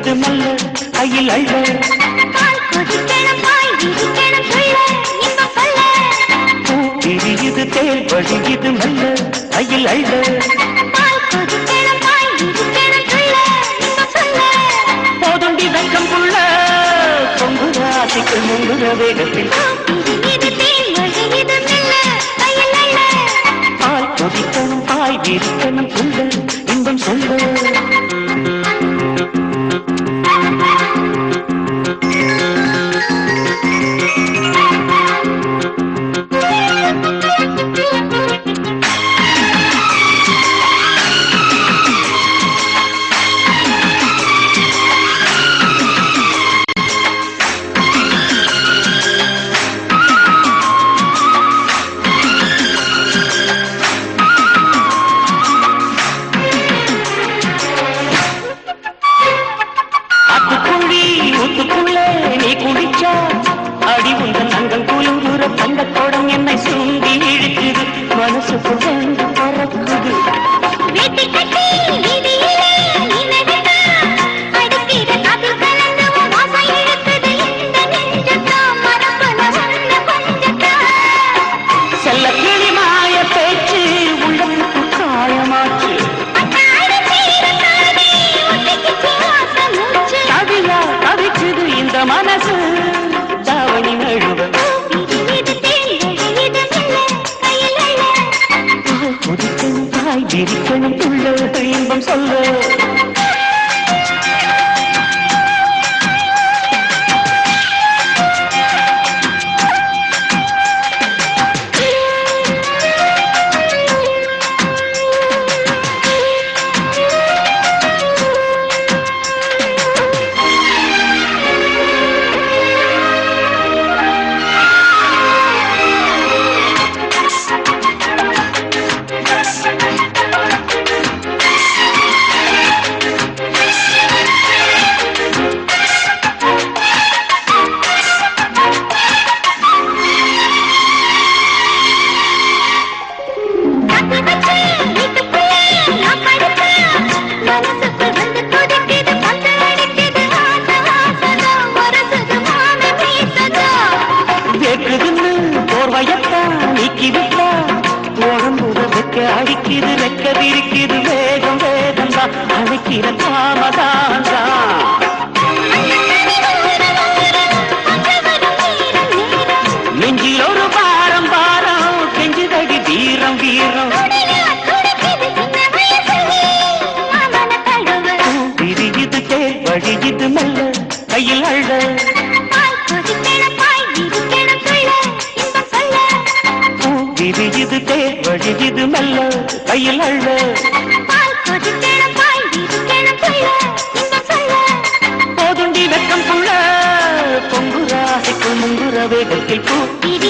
வழியுது மல்ல கையில் அள்ள பால் கொதிக்கணும் பாய் விரிக்கணும் புள்ள இன்பம் சொல்ல பூ விரியுது தேல் வழியுது மல்ல கையில் அள்ள பால் கொதிக்கணும் பாய் விரிக்கணும் புள்ள இன்பம் சொல்ல போதுண்டி வெக்கம் புள்ள பொங்குற ஆசைக்கு முங்குற வேகத்தில் இது தேன் வழியுது மெல்ல கையில் அள்ள பால் கொதிக்கணும் பாய் விரிக்கணும் புள்ள இன்பம் சொல்ல அத்துக்குழி ஊத்துக்குள்ளே நீ குடிச்சா அடி உந்தன் அங்கம் குலுங்குற தங்க குடம் என்னை சுண்டி இழுக்குது மனசுக்குள் வந்து பறக்குது வீட்டு கட்டி வீதியிலே நினைவுதா அடுப்பிட காதில் கலந்து உன் வாசம் இழுக்குது இந்த நெஞ்சத்தா மரபுல ஒண்ணு கொஞ்சத்தா செல்ல கிளி மாய பேச்சு உள்ளத்துக்கு காயமாச்சு அத்தாடி தீரத்தானே ஒட்டிக்கிச்சு ஆசை மூச்சு கவியா கவிச்சுது இந்த மனசு தாவணி நழுவ இது தேன் வழியுது மெல்ல கையில் அள்ள குதிக்கணும் தாய் விரிக்கணும் உள்ள இன்பம் சொல்ல காத்து வச்சு வீட்டுக்குள்ளே நான் படுத்தேன். மனசுக்குள் வந்து கொதிக்குது, பந்து அடிக்குது, ஆசை ஆசைதா, உரசுது, மாமி வீசுதா. கேக்குதுன்னு போர்வையத்தான் நீக்கி விட்டா உடம்புல வெக்க அடிக்குது வெக்க விரிக்குது வேகம் வேகம் தான் அழைக்கிற தாமதான் தான் அண்ணன் ஊரு ஊரு, கொஞ்சம் வரும் நேரம் நேரம். நெஞ்சில் ஒரு பாரம் பாரம் கெஞ்சுதடி வீரம் வீரம் துடியா துடிக்குது சின்ன வயசு, மாமன தழுவு. விரியுது தேர் வழியுது மெல்ல கையில் அள்ள பால் கொதிக்கணும், பாய் விரிக்கணும் புள்ள, இன்பம் சொல்ல. பூ விரியுது தேர் வழியுது மெல்ல கையில் அள்ள பால் கொதிக்கணும், பாய் விரிக்கணும் புள்ள, இன்பம் சொல்ல. போதுண்டி வெக்கம் புள்ள பொங்குற ஆசைக்குள் முங்குற வேகத்தில் பூ இது